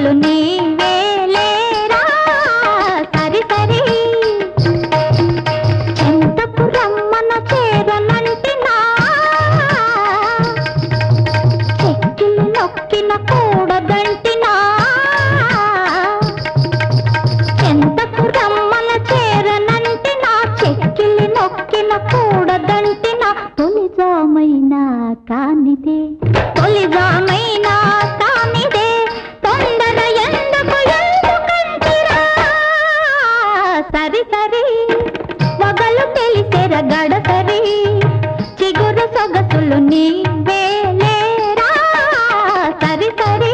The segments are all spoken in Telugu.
సొగసులు నీవేలేరా సరి సరి ఎంతకు రమ్మన చేరనంటినా చెక్కిలి నొక్కిన కూడదంటినా ఎంతకు రమ్మన చేరనంటినా చెక్కిలి నొక్కిన కూడదంటినా తొలిజామైనా కానిదే తొలిజామైనా కానిదే తొందర ఎందుకు ఎందుకంటిరా సరి సరి వగలు తెలిసెర గడసరి చిగురు సొగసులు నీవేలేరా సరి సరి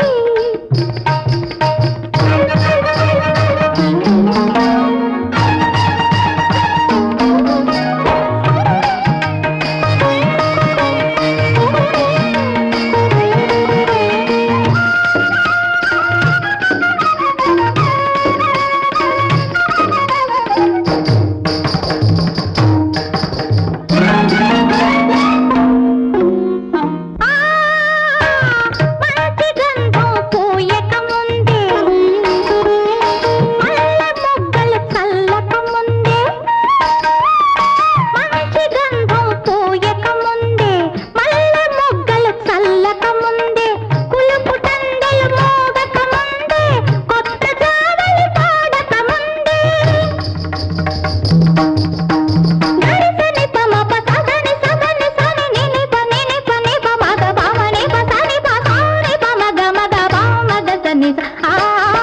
ఆ మంచి గంధం పూయక ముందే మల్లె మొగ్గలు చల్లక ముందే మంచి గంధం పూయక ముందే మల్లె మొగ్గలు చల్లక ముందే కులుపు టండెలు మోగక ముందే కొత్త జావలి పాడక ముందే గరిసని పమప సదని సదని సని నిని ప నిని ప ని ప మగ బామని ప సని ప సాని ప మగ మగ బా మగ సని స ఆ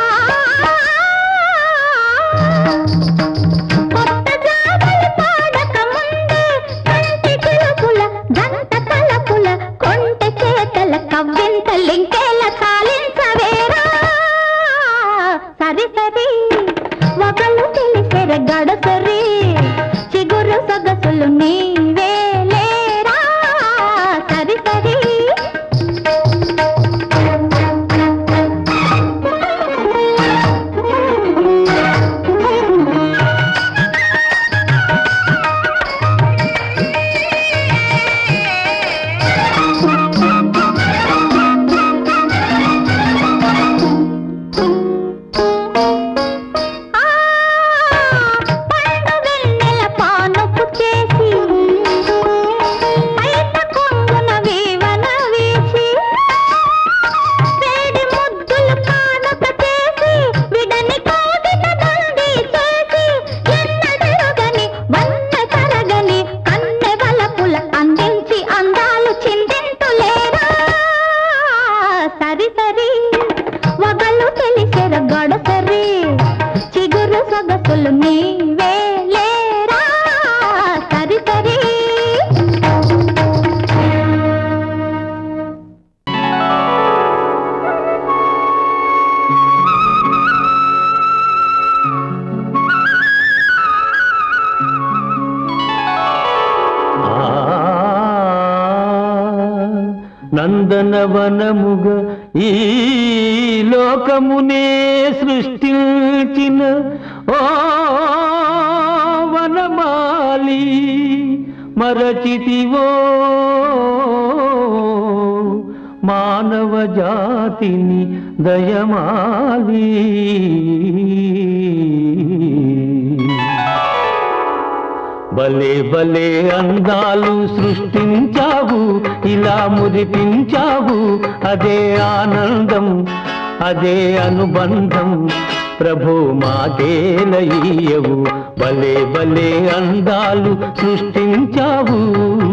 కొత్త జాబలు పాడక ముందే కంటి చిలుపుల గంట తలపుల కొంటె చేతల కవ్వింతలింకేల చాలించవేరా సరి సరి వగలు తెలిసెర గడసరి చిగురు సొగసులు నీవేలేరా సరి సరి ఆ పండు వెన్నెల పానుపు చేసి బయట కొంగున వీవన వీచి వేడి ముద్దులు కానుక చేసి విడని కోగిట బందీ చేసి ఎన్నడరుగని వన్న తరగని కన్నె వలపుల అందించి అందాలు చిందింతులేరా సరి సరి వగలు తెలిసెర గడసరి చిగురు సొగసులు నీవే లేరా సరి సరి నందనవనముగ ఈ లోకమునే సృష్టించిన ఓ వనమాలి మరచితివో మానవ జాతిని దయమాలి భలే భలే అందాలు సృష్టించావు ఇలా మురిపించావు అదే ఆనందం అదే అనుబంధం ప్రభు మాకేలయ్యవు భలే భలే అందాలు సృష్టించావు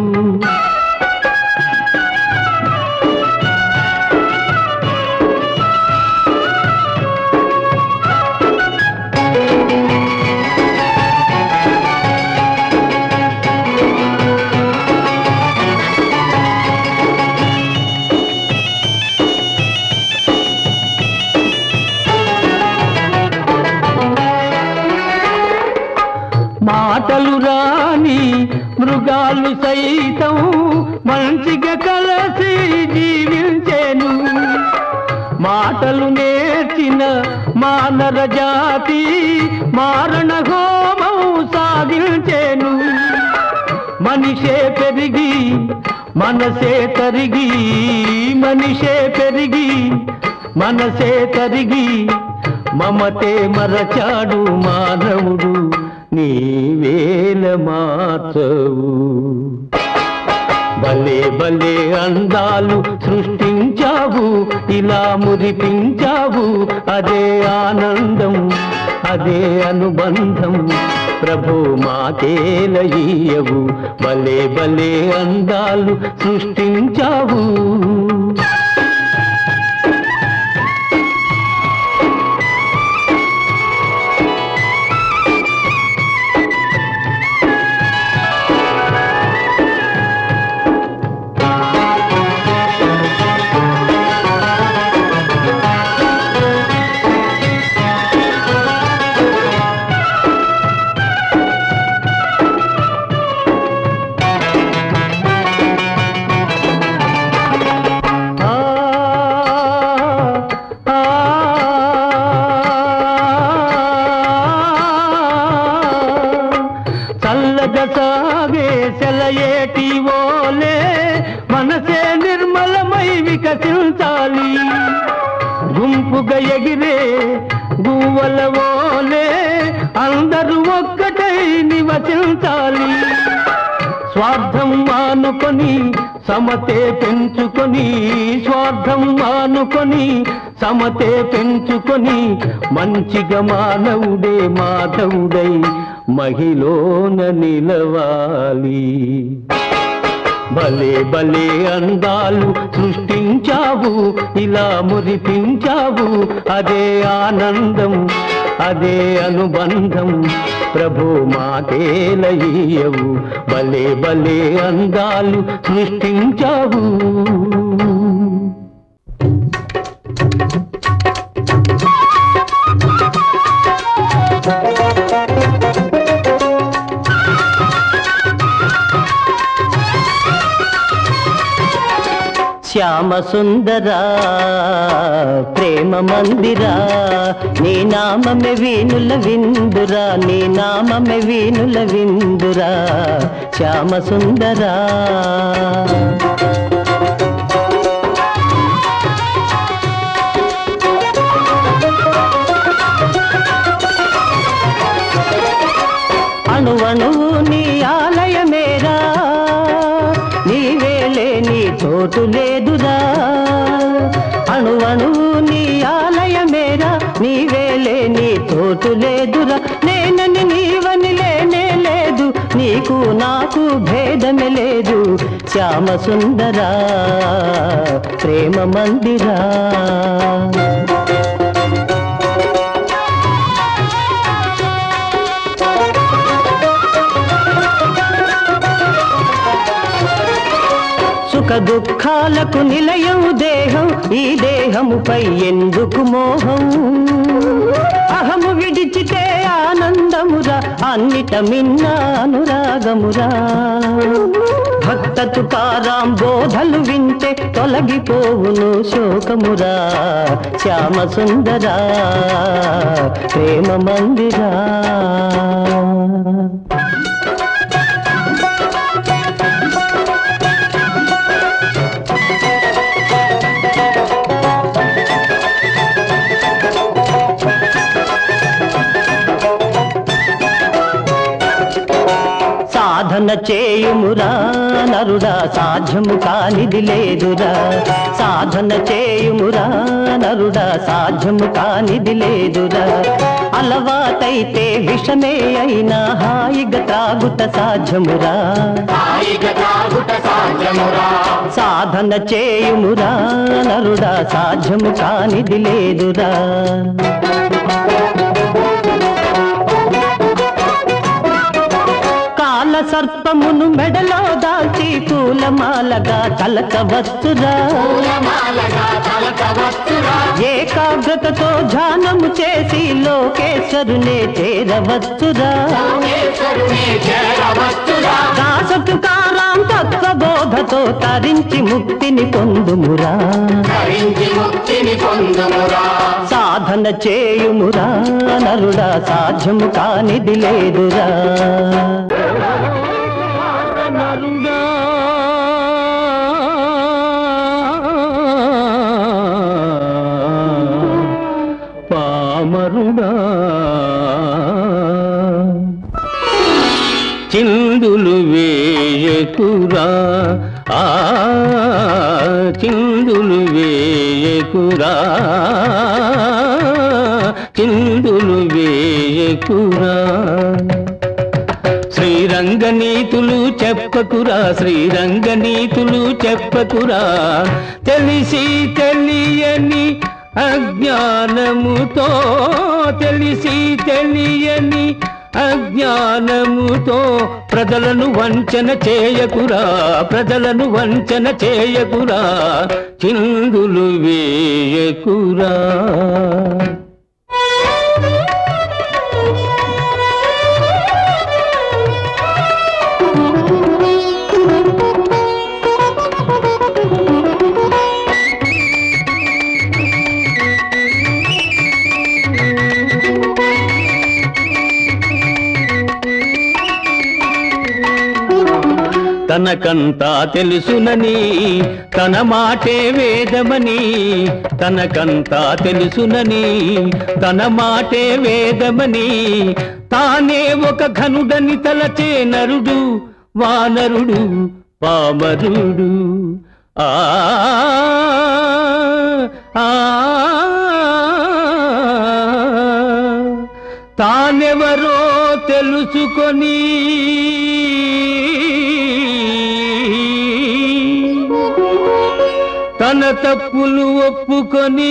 మాటలు రాని మృగాలు సైతం మంచిగా కలసి జీవించేను మాటలు నేర్చిన మానర జాతి మారణ హోమం సాగించేను మనిషే పెరిగి మనసే తరిగి మనిషే పెరిగి మనసే తరిగి మమతే మరచాడు మానవుడు నీ వేల మార్చవు భలే భలే అందాలు సృష్టించావు ఇలా మురిపించావు అదే ఆనందం అదే అనుబంధం ప్రభు మాకేలయ్యవు భలే భలే అందాలు సృష్టించావు ఆ, ఆ, చల్లగా సాగే సెలయేటి ఓలే మనసే నిర్మలమై వికసించాలి గుంపుగా ఎగిరే గువ్వల ఓలే అందరూ ఒక్కటై నివసించాలి స్వార్థం మానుకొని సమతే పెంచుకొని స్వార్థం మానుకొని సమతే పెంచుకొని మంచిగా మానవుడే మాధవుడై మహిళన నిలవాలి భలే భలే అందాలు సృష్టించావు ఇలా మురిపించావు అదే ఆనందం అదే అనుబంధం ప్రభు మాకేలయ్యవు భలే భలే అందాలు సృష్టించావు శ్యామ సుందరా ప్రేమ మందిరా నీ నామమే వీణుల విందురా నీ నామమే వీణుల విందురా శ్యామ సుందరా అణువణువు నీ ఆలయమేరా నీవేలే నీ చోటు లేదురా అణువణువు నీ ఆలయమేరా నీవేలే నీ చోటు లేదురా నేనని నీవని లేనే లేదు నీకు నాకు భేదమే లేదు శ్యామ సుందరా ప్రేమ మందిరా సుఖ దుఃఖాలకు నిలయం దేహం ఈ దేహముపై ఎందుకు మోహం అహము విడిచితే ఆనందమురా అన్నిట మిన్న అనురాగమురా భక్త తుకారాం బోధలు వింటే తొలగిపోవును శోకమురా శ్యామ సుందరా ప్రేమ మందిరా సాధన చేయుమురా నరుడా సాధ్యము కానిది లేదురా సాధన చేయుమురా నరుడా సాధ్యము కానిది లేదురా అలవాటైతే విషమే అయినా హాయిగా త్రాగుట సాధ్యమురా సాధన చేయుమురా నరుడా సాధ్యము కానిది లేదురా కాల సర్పమును మెడలో దాల్చి పూలమాలగా తలకవచ్చురా ఏకాగ్రతతో ధ్యానము చేసి లోకేశ్వరునే చేరవచ్చురా దాసతు కారాం తత్వబోధతో తరించి ముక్తిని పొందుమురా సాధన చేయుమురా నరుడా సాధ్యము కానిది లేదురా నరుడా చిందులు వేయకురా ఆ చిందులు వేయకురా చిందులు వేయకురా శ్రీరంగ నీతులు చెప్పకురా శ్రీరంగ నీతులు చెప్పకురా తెలిసి తెలియని అజ్ఞానముతో తెలిసి తెలియని అజ్ఞానముతో ప్రజలను వంచన చేయకురా ప్రజలను వంచన చేయకురా చిందులు వేయకురా తనకంతా తెలుసునని తన మాటే వేదమని తనకంతా తెలుసునని తన మాటే వేదమని తానే ఒక ఘనుడని తలచే నరుడు వానరుడు పామరుడు ఆ ఆ తానెవరో తెలుసుకొని తన తప్పులు ఒప్పుకొని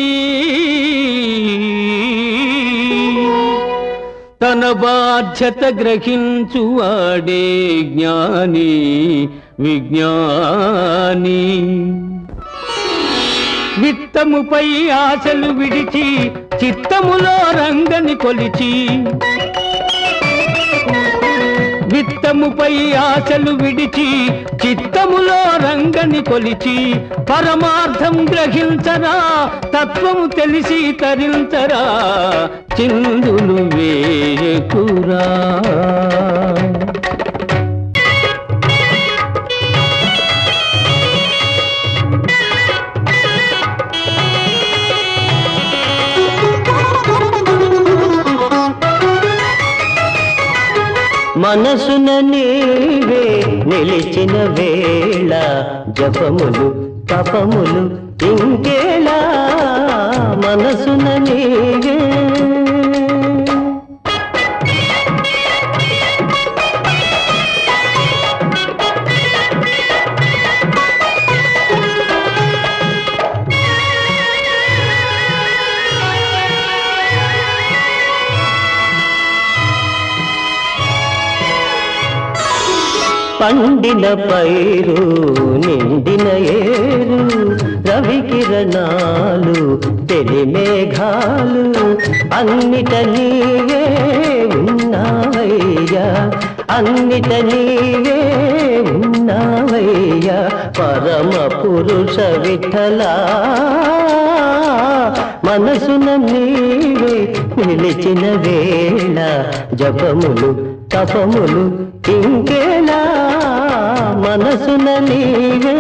తన బాధ్యత గ్రహించువాడే జ్ఞాని విజ్ఞాని విత్తముపై ఆశలు విడిచి చిత్తములో రంగని కొలిచి విత్తముపై ఆశలు విడిచి చిత్తములో రంగని కొలిచి పరమార్థం గ్రహించరా తత్వము తెలిసి తరించరా చిందులు వేయకురా మనసున నీవే నిలిచిన వేళ జపములు తపములు ఇంకేలా మనసున నీవే పండిన పైరు నిండిన ఏరు రవి కిరణాలు తెలి మేఘాలు అన్నిట నీవే ఉన్నావయ్యా అన్నిట నీవే ఉన్నావయ్యా పరమ పురుష విఠలా మనసున నీవే నిలిచిన వేళ జపములు తపములు ఇంకేలా మనసున నీవే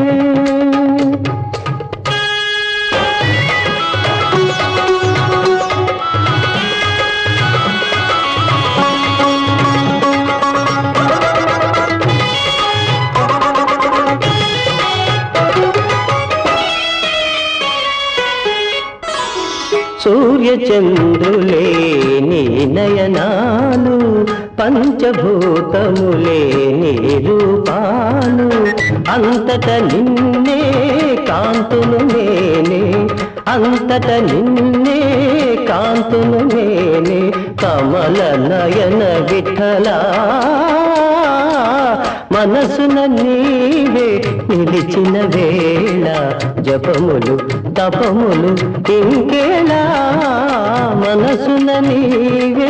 సూర్యచంద్రులే నీ నయనాలు పంచభూతములే నీ రూపాలు అంతట నిన్నే కాంతును నేనే అంతట నిన్నే కాంతును నేనే కమల నయన విఠలా మనసున నీవే నిలిచిన వేళ జపములు తపములు ఇంకేలా మనసున నీవే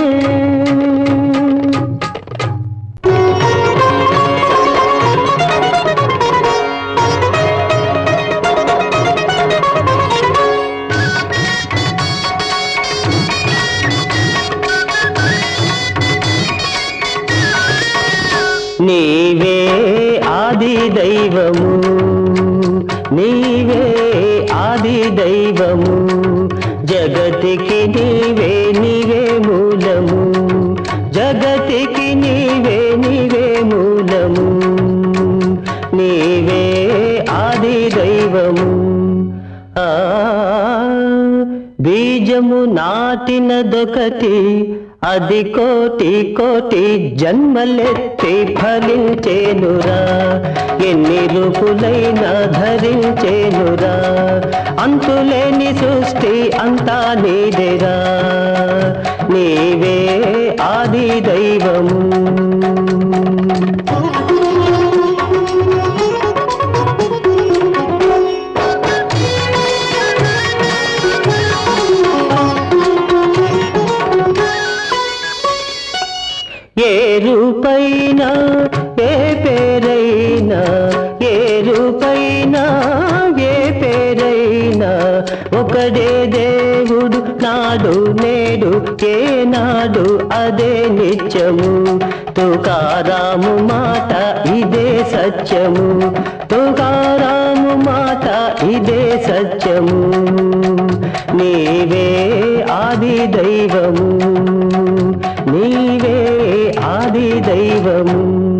నీవే ఆది దైవము నీవే ఆది దైవము జగతికి నీవే నీవే మూలము జగతికి నీవే నీ నాటినదొకటి అది కోటి కోటి జన్మలెత్తి ఫలించేనురా ఎన్ని రూపులైనా ధరించేనురా అంతులేని సృష్టి అంతా నీదేరా నీవే ఆది దైవము ఏ రూపైనా ఏ పేరైనా ఏ రూపైనా ఏ పేరైనా ఒకడే దేవుడు నాడు నేడు ఏనాడు అదే నిత్యము తుకారాము మాట ఇదే సత్యము తుకారాము మాట ఇదే సత్యము నీవే ఆది దైవము నీవే ఆది దైవము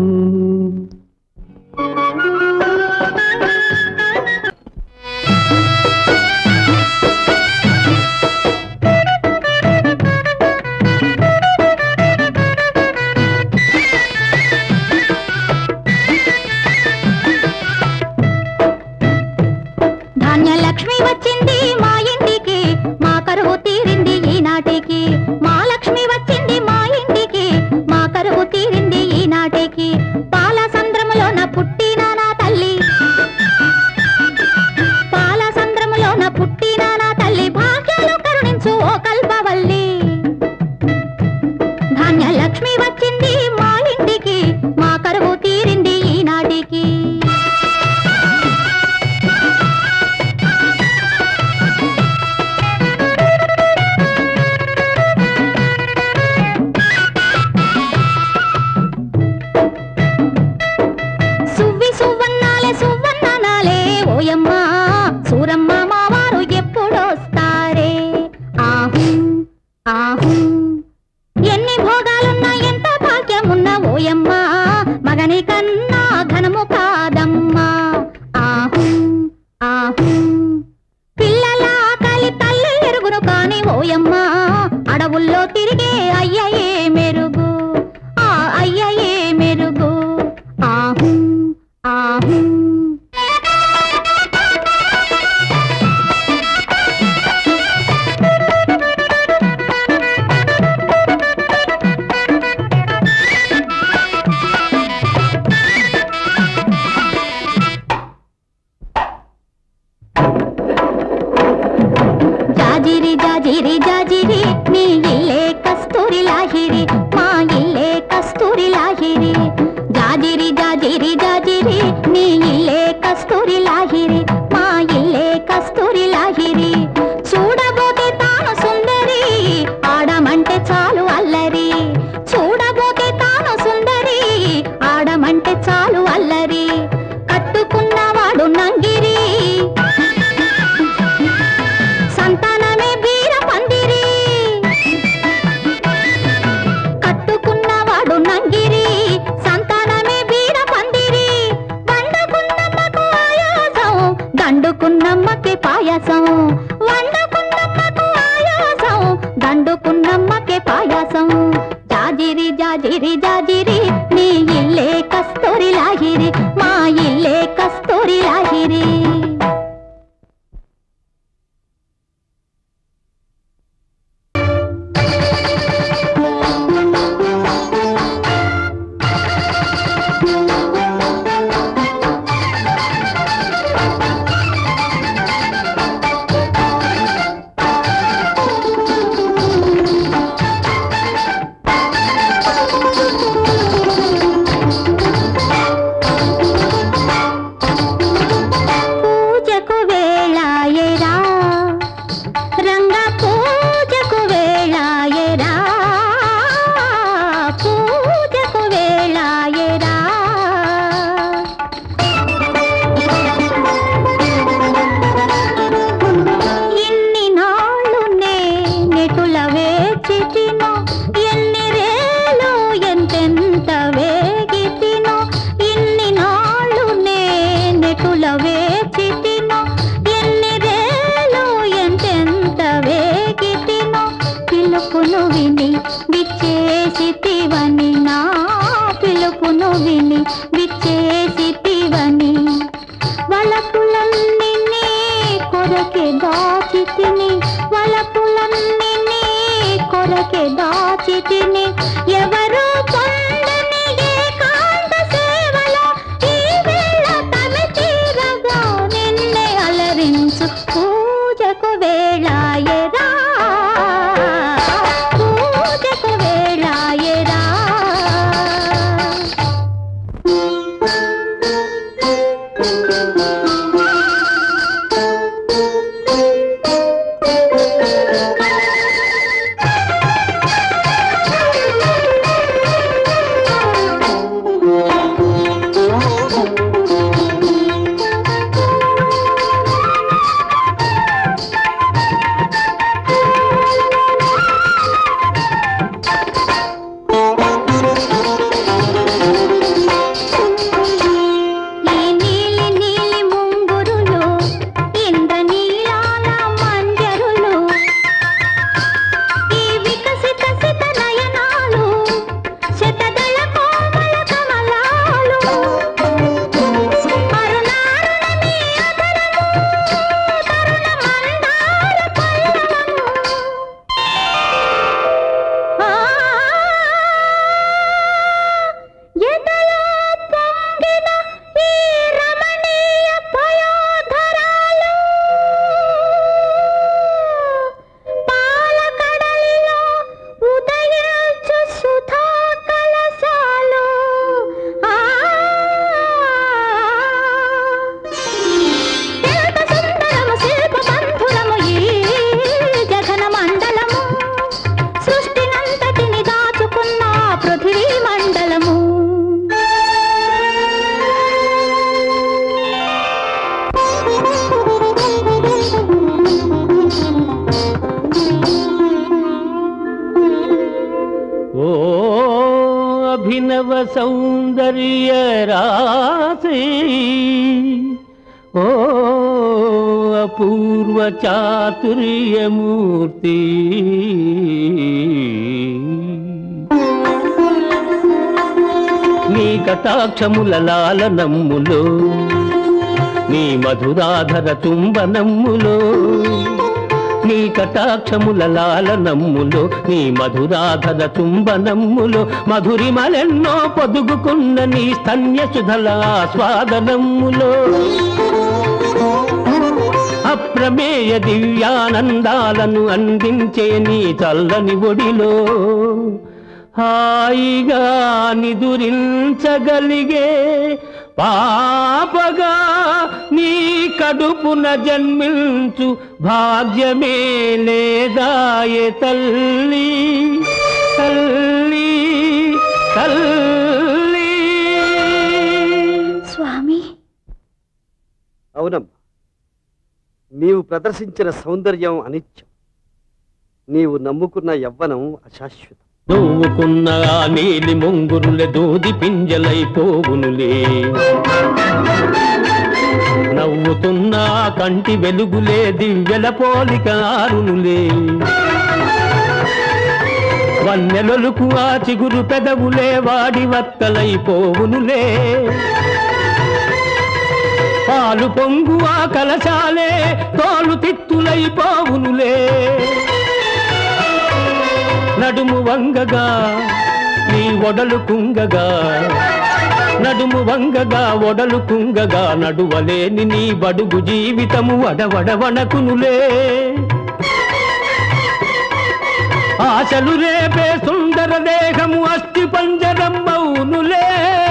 ధాన్యలక్ష్మి వచ్చింది మా ఇంటికి మా కరువు తీరింది ఈనాటికి మా లక్ష్మి వచ్చింది మా ఇంటికి మా కరువు తీరింది ఈనాటికి పాల సంద్రములోన పుట్టిన నా తల్లి పాల సంద్రములోన పుట్టిన నా తల్లి భాగ్యాలు కరుణించు ఓ కల్పవల్లి ధాన్యలక్ష్మి వచ్చింది మా ఇంటికి మా కరువు తీరింది ఈనాటికి సువ్వి సువ్వన్నాలే సువ్వన్నాలే ఓయమ్మ సూరమ్మ మావారు ఎప్పుడొస్తారే ఆహు ఆహు ఎన్ని భోగాలున్నా ఎంత భాగ్యమున్నా ఓయమ్మ మగని కన్నా ఘనము కాదమ్మా ఆహు ఆహు పిల్లల ఆకలి తల్లి ఎరుగును కాని ఓయమ్మ అడవుల్లో తిరిగే అయ్యయే మెరుగు ఆ అయ్యయే మెరుగు ఆహు ఆహు జాజిరి జాజిరి జాజిరి నీ ఇల్లే కస్తూరి లాహిరి మా ఇల్లే కస్తూరి లాహిరి జాజిరి జాజిరి జాజిరి నీ ఇల్లే కస్తూరి లాహిరి మా ఇల్లే కస్తూరి లాహిరి చూడబోతే తాను సుందరి ఆడమంటే చాలు అల్లరి చూడబోతే తాను సుందరి ఆడమంటే చాలు అల్లరి కట్టుకున్నవాడు నంగిరి సంతానమే వీర పందిరి కట్టుకున్నవాడు నంగిరి సంతానమే వీర పందిరి వండుకున్నమ్మకు ఆయాసం దండుకున్నమ్మకి పాయసం వండుకున్నమ్మకు ఆయాసం దండుకున్నమ్మకి పాయసం జాజిరి జాజిరి జాజిరి నీ ఇల్లే కస్తూరి లాహిరి మా ఇల్లే కస్తూరి లాహిరి విని విచ్చేసి తివని వలపులన్నీ నీ కొరకే దాచి తిని వలపులన్నీ నీ కొరకే దాచి తిని ఎవరు పొందని ఏకాంత సేవలో ఈ వేళ తన తీరగా నిన్నే అలరించు పూజకు వేళాయరా పూజకు వేళాయరా ఈ నీలి నీలి ముంగురులు ఇంద నీలాల మంజరులు ఈ వికసిత సిత నయనాలు శతదళ కోమల కమలాలు అరుణారుణ నీ అదరము తరుణ మందార పల్లవము ఎదలో పొంగిన ఈ రమణీయ పయోధరాలు పాలకడలిలో ఉదయించు సుధా కలశాలు ఆ ఎంత సుందరము శిల్ప బంధురము ఈ జగన మండలము సృష్టినంతటిని దాచుకున్న పృథివీ మండలము ఓ అభినవ సౌందర్య రాశి ఓ అపూర్వ చాతుర్యమూర్తి నీ కటాక్షముల లాలనమ్ములో నీ మధురాధర తుంబనమ్ములో నీ కటాక్షముల లాలనమ్ములో నీ మధురాధర తుంబనమ్ములో మధురిమలెన్నో పొదుగుకున్న నీ స్తన్య సుధల స్వాదనమ్ములో అప్రమేయ దివ్యానందాలను అందించే నీ చల్లని ఒడిలో హాయిగా నిదురించగలిగే పాపగా నీ కడుపున జన్మించు భాగ్యమే లేదాయే తల్లి తల్లి తల్లి స్వామి అవునమ్మా నీవు ప్రదర్శించిన సౌందర్యం అనిత్యం నీవు నమ్ముకున్న యవ్వనం అశాశ్వతం నవ్వుకున్న ఆ నీలి ముంగురులే దూది పింజలైపోవునులే నవ్వుతున్న ఆ కంటి వెలుగులే దివ్యల పోలిక ఆరునులే వన్నెలొలుకు ఆ చిగురు పెదవులే వాడి వత్తలైపోవునులే పాలు పొంగు ఆ కలశాలే తోలు తిత్తులైపోవునులే నడుము వంగగా నీ ఒడలు కుంగగా నడుము వంగగా ఒడలు కుంగగా నడువలేని నీ బడుగు జీవితము వడవడవనకునులే ఆశలు రేపే సుందర దేహము అస్థి పంజరం మౌనులే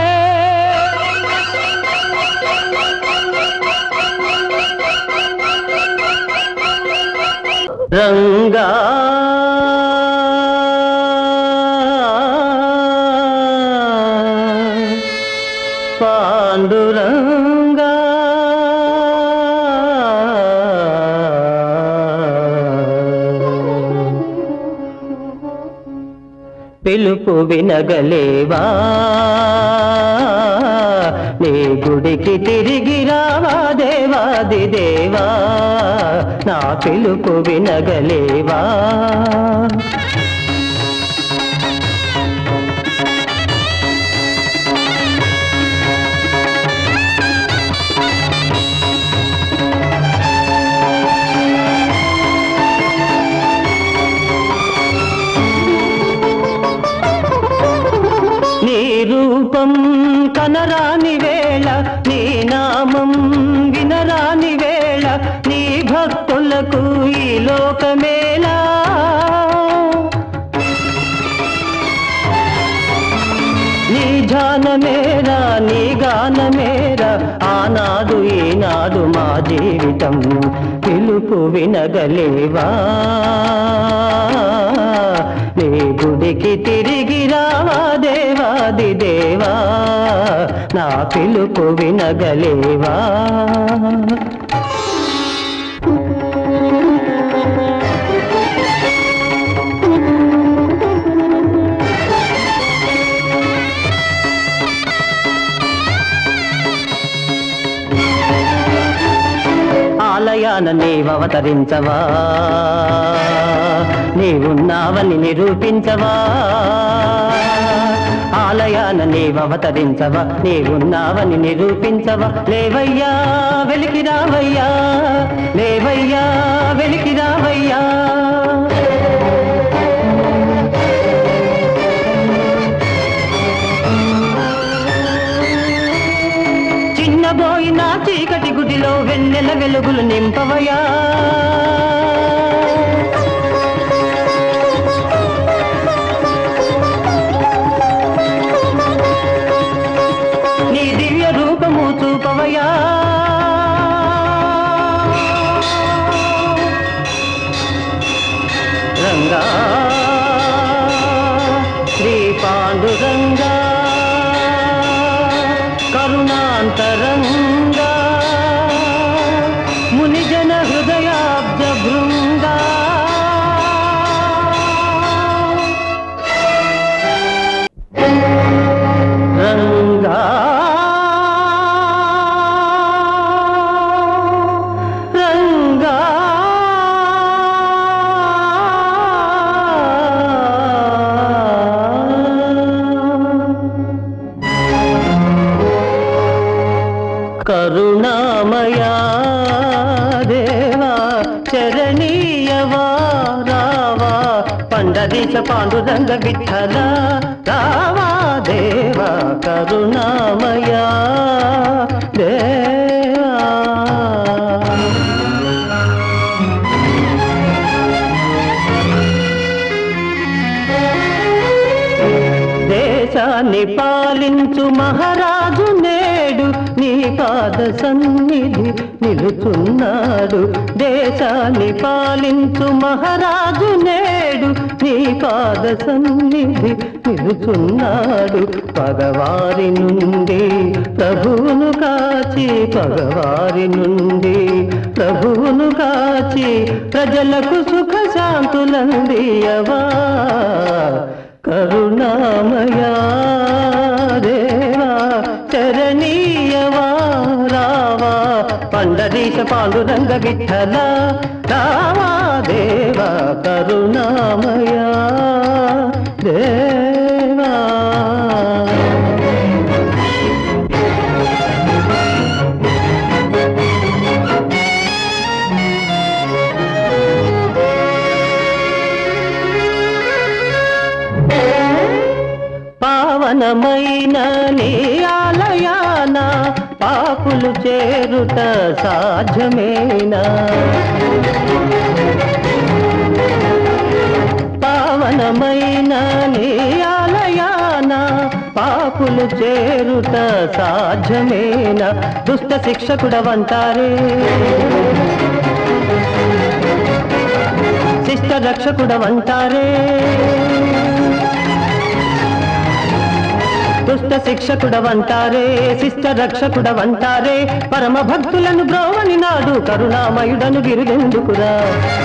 రంగా పాండురంగా పిలుపు వినగలేవా నీ గుడికి తిరిగి రావా దేవాది దేవా నా పిలుపు వినగలేవా కనరాని వేళ నీ నామం వినరాని వేళ నీ భక్తులకు ఈ లోకమేలా నీ ధ్యానమేరా నీ గానమేరా ఆనాడు ఈనాడు మా జీవితం పిలుపు వినగలేవా నీ గుడికి తిరిగి రావా దేవాది దేవా నా పిలుపు వినగలేవా ఆలయాన నీవవతరించవా నీవున్నావని నిరూపించవా ఆలయాన నీవవతరించవా నీవున్నావని నిరూపించవా లేవయ్యా వెలికి రావయ్యా లేవయ్యా వెలికి రావయ్యా చిన్నబోయిన చీకటి గుడిలో వెన్నెల వెలుగులు నింపవయా నీ దివ్య రూపము చూపవయా రంగా శ్రీ పాండురంగా కరుణాంతరంగా మునిజన హృదయాబ్జ భృంగా రంగా రంగా కరుణామయా దేవా చరణీయవా రావా పండరీశ పాండురంగ విఠల రావా దేవా కరుణామయా దేవా దేశాన్ని పాలించు మహారాజు నేడు నీ పాద సన్నిధి నిలుచున్నాడు దేశాన్ని పాలించు మహారాజు నేడు నీ పాద సన్నిధి నిలుచున్నాడు పగవారి నుండి ప్రభువును కాచి పగవారి నుండి ప్రభువును కాచి ప్రజలకు సుఖ శాంతులందియవా కరుణామయా దేవా చరణీయవా రావా పండరీశ పాండురంగ విఠల రావా దేవా కరుణామయా దేవా పావనమైన నీ ఆలయాన పాపులు చేరుట సాధ్యమేనా పావనమైన నీ ఆలయాన పాపులు చేరుట సాధ్యమేనా దుష్ట శిక్షకుడవంటారే శిష్ట రక్షకుడవంటారే దుష్ట శిక్షకుడవంటారే శిష్ట రక్షకుడవంటారే పరమ భక్తులను బ్రోవని నాడు కరుణామయుడను బిరుదెందుకురా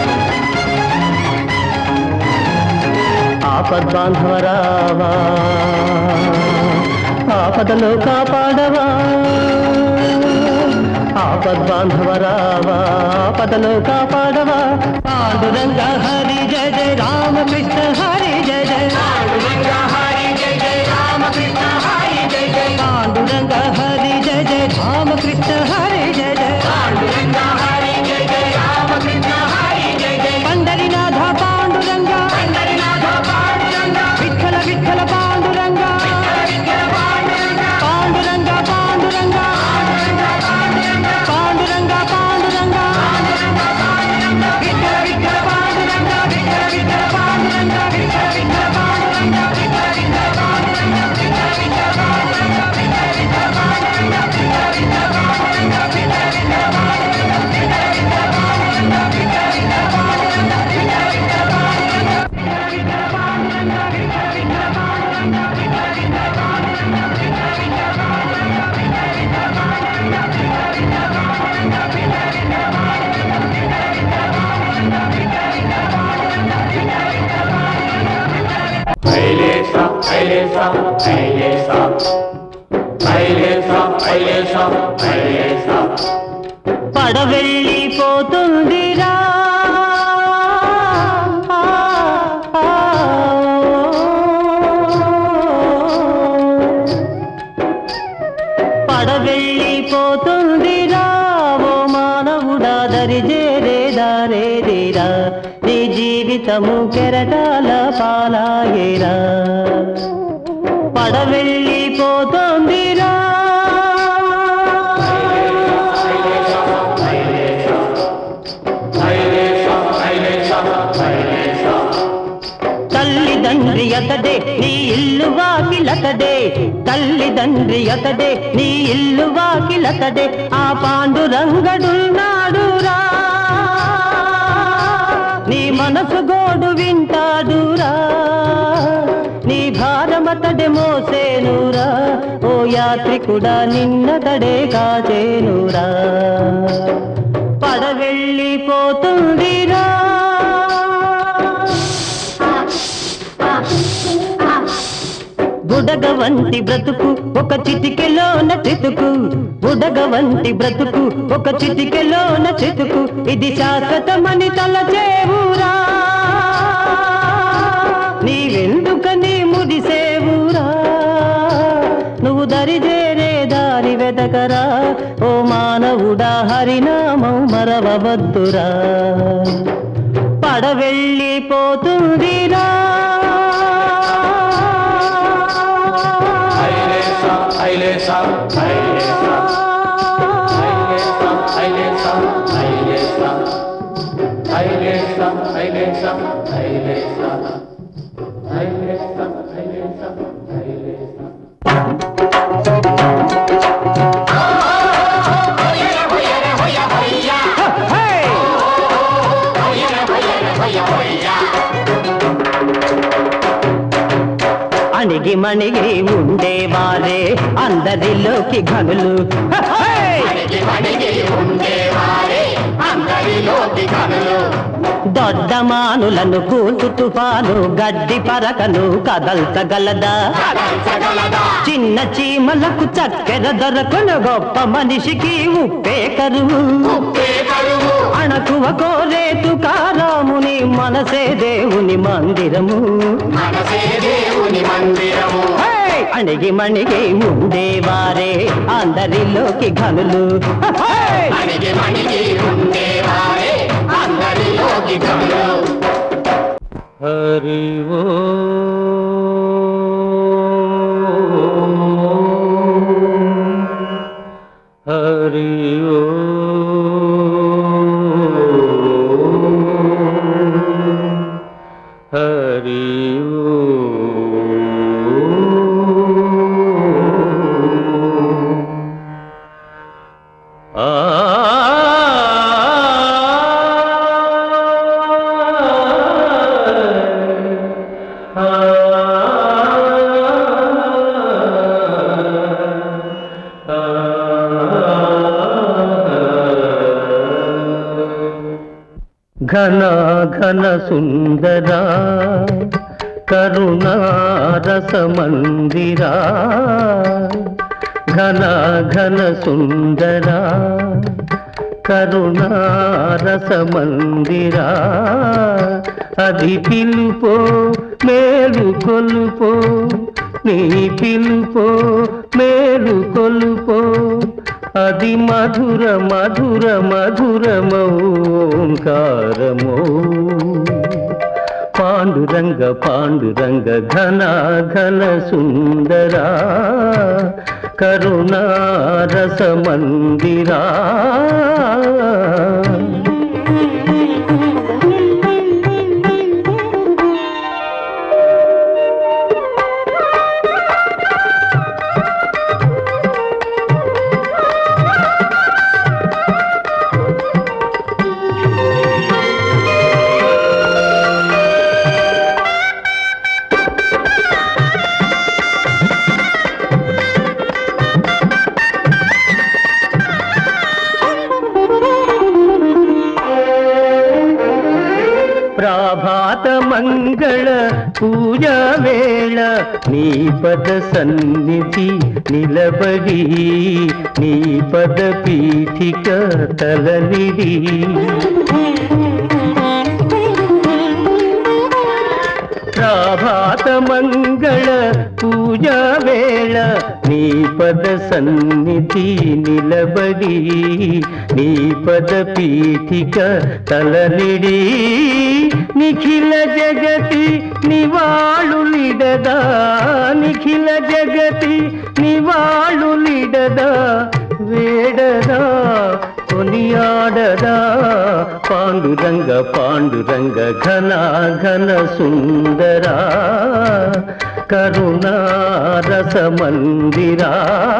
ఆపద్బాంధవరావా ఆపదలో కాపాడవా ఆపద్బాంధవరావా ఆపదలో కాపాడవా పాండురంగ హరి జయ జయ రామకృష్ణ హరి జయ జయ పాండురంగ హరి జయ జయ రామకృష్ణ హరి జయ జయ పాండురంగ హరి జయ జయ రామకృష్ణ హరి జయ జయ పాండురంగ హరి జయ జయ రామకృష్ణ హరి జయ జయ పండరినాథ పాండురంగ పండరినాథ పాండురంగ విఠల విఠల పాండురంగ విఠల విఠల పాండురంగ పాండురంగ పడవెళ్ళిపోతుందిరా పడవెళ్ళిపోతుందిరా ఓ మానవుడా దరిజేరేదా రేదిరా నీ జీవితము కెరటాల పాలాయేరా పడవెళ్ళిపోతోందిరా తల్లిదండ్రి అతడే నీ ఇల్లు వాకిలతడే తల్లిదండ్రి అతడే నీ ఇల్లు వాకిలతడే ఆ పాండురంగడున్నాడురా నీ మనసు గోడు వింటాడురా నీ భారమతడే మోసేనురా ఓ యాత్రికుడా నిన్నతడే కాచేనురా పడవెళ్ళిపోతుందిరా బుడగ వంటి బ్రతుకు ఒక చిటికెలోన చితుకు బుడగ వంటి బ్రతుకు ఒక చిటికెలోన చితుకు ఇది శాశ్వతమని తలచేవురా నీవెందుకని ముడిసేవురా నువ్వు దరిజేరే దారి వెదకరా ఓ మానవుడా హరినామం మరవవద్దురా పడవెళ్ళిపోతుందిరా అణిగి మణిగి ఉండేవారే అందరిలోకి ఘనులు దొడ్డమానులను కూతు తుఫాను గడ్డి పరకను కదల్చగలదా చిన్న చీమలకు చక్కెర దొరకను గొప్ప మనిషికి ఉప్పే కరువు అణకువ కోరేతు కారాముని మనసే దేవుని మందిరము హే! అణిగి మణిగి ఉండేవారే అందరిలోకి ఘనులు హే! హరి ఓ హరి ఓ హరి ఘన ఘన సుందరా కరుణారస మందిరా ఘన ఘన సుందరా కరుణారస మందిరా అది పిలుపో మేలు కొలుపో నీ పిలుపో మేలు కొలుపో అది మధుర మధుర మధురమౌంకారమో పాండురంగ పాండురంగ ఘన ఘన సుందరా కరుణారస మందిరా మంగళ పూజా వేళ నీ పద సన్నిధి నిలబడి నీ పద పీఠిక తలనిడి ప్రాభాత మంగళ పూజా వేళ నీ పద సన్నిధి నిలబడి నీ పద పీఠిక తలనిడి నిఖిల జగతి నివాళులిడదా నిఖిల జగతి నివాళులిడదా వేడదా కొనియాడదా పాండురంగ పాండురంగ ఘన ఘన సుందరా కరుణారస మందిరా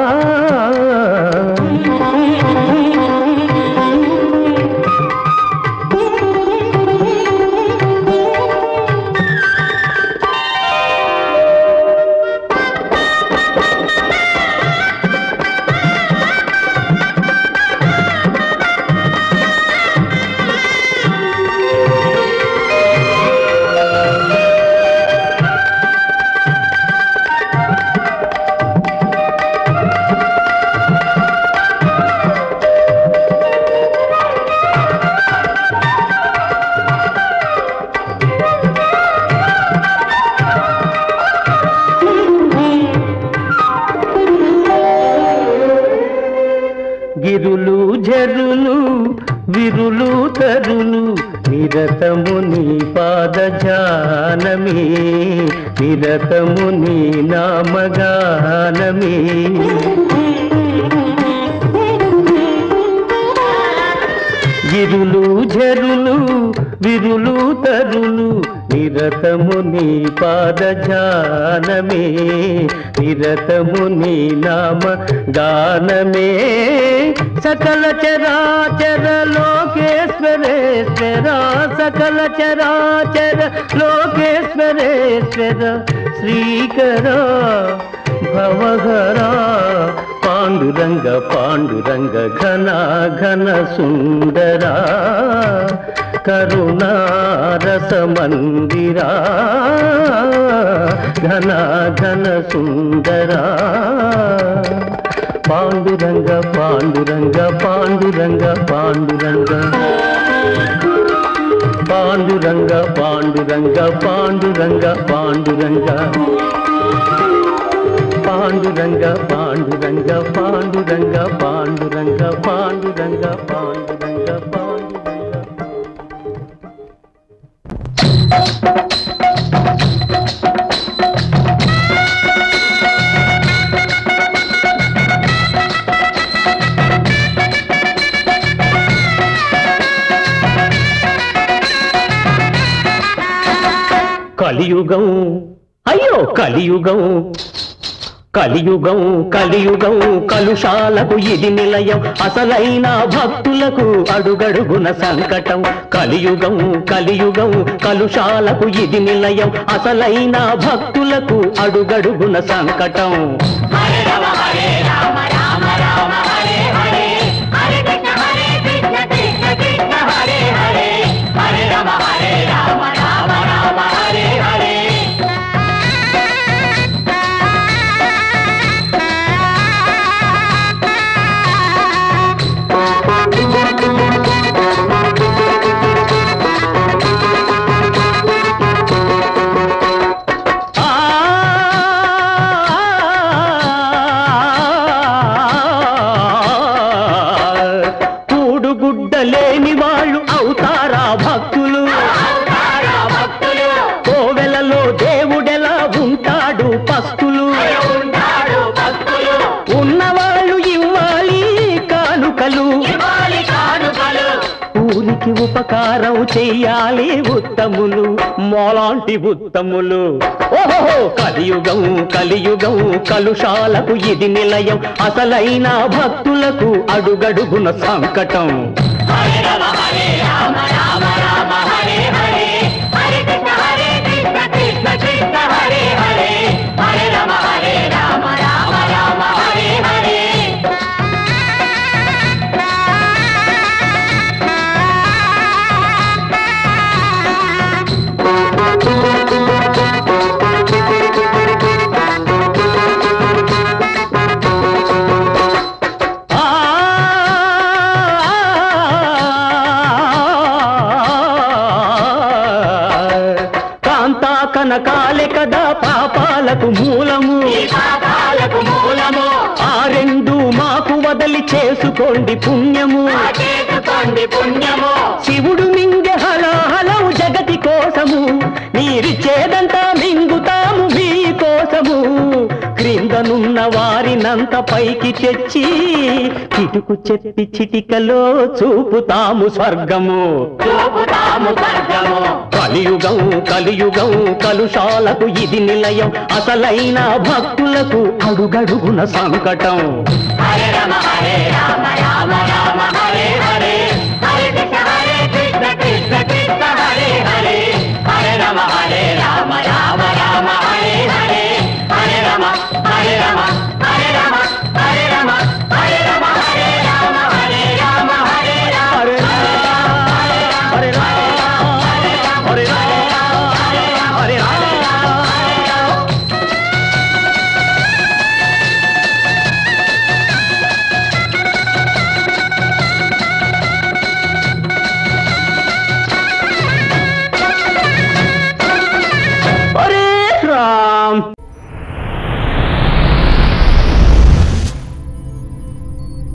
గిరులు జరులు విరులు తరులు నిరతము నీ పాద జానమే నిరతము నీ నామగానమే గిరులు జరులు విరులు తరులు నిరతము నీ పాద జానమే నిరతము నీ నామ గానమే సకల చరాచర లోకేశ్వరేశ్వర సకల చరాచర లోకేశ్వరేశ్వర శ్రీకర భవహరా పాండురంగ పాండురంగ ఘన ఘన సుందరా కరుణారస మందిరా ఘన ఘన సుందరా పాండురంగ పాండురంగ పాండురంగ పాండురంగ పాండురంగ పాండురంగ పాండురంగ పాండురంగ పాండురంగ పాండురంగ పాండురంగ పాండురంగ పాండురంగ పాండురంగ పాండురంగ కలియుగం అయ్యో కలియుగం కలియుగం కలియుగం కలుషాలకు ఇది నిలయం అసలైన భక్తులకు అడుగడుగున సంకటం కలియుగం కలియుగం కలుషాలకు ఇది నిలయం అసలైన భక్తులకు అడుగడుగున సంకటం ఆ కూడుగుడ్డ లేని వాళ్ళు అవుతారా భక్తులు కోవెలలో దేవుడెలా ఉంటాడు పస్తులు ఉన్నవాళ్ళు ఇవ్వాలి కానుకలు ఊరికి ఉపకారం చెయ్యాలి ఉత్తములు మోలాంటి ఉత్తములు ఓహో కలియుగం కలియుగం కలుషాలకు ఇది నిలయం అసలైన భక్తులకు అడుగడుగున సంకటం ఆ పాపాలకు మూలము పాపాలకు మూలము ఆ రెండు మాకు వదలి చేసుకోండి పుణ్యము చేసుకోండి పుణ్యము శివుడు మింగె హలాహలం జగతి కోసము మీరిచ్చేదంతా మింగుతాము మీ కోసము క్రిందనున్న వారినంత పైకి తెచ్చి కిటుకు చెప్పి చిటికలో చూపుతాము స్వర్గము చూపుతాము స్వర్గము కలియుగం కలియుగం కలుషాలకు ఇది నిలయం అసలైన భక్తులకు అడుగడుగున సంకటం హరే రమ హరే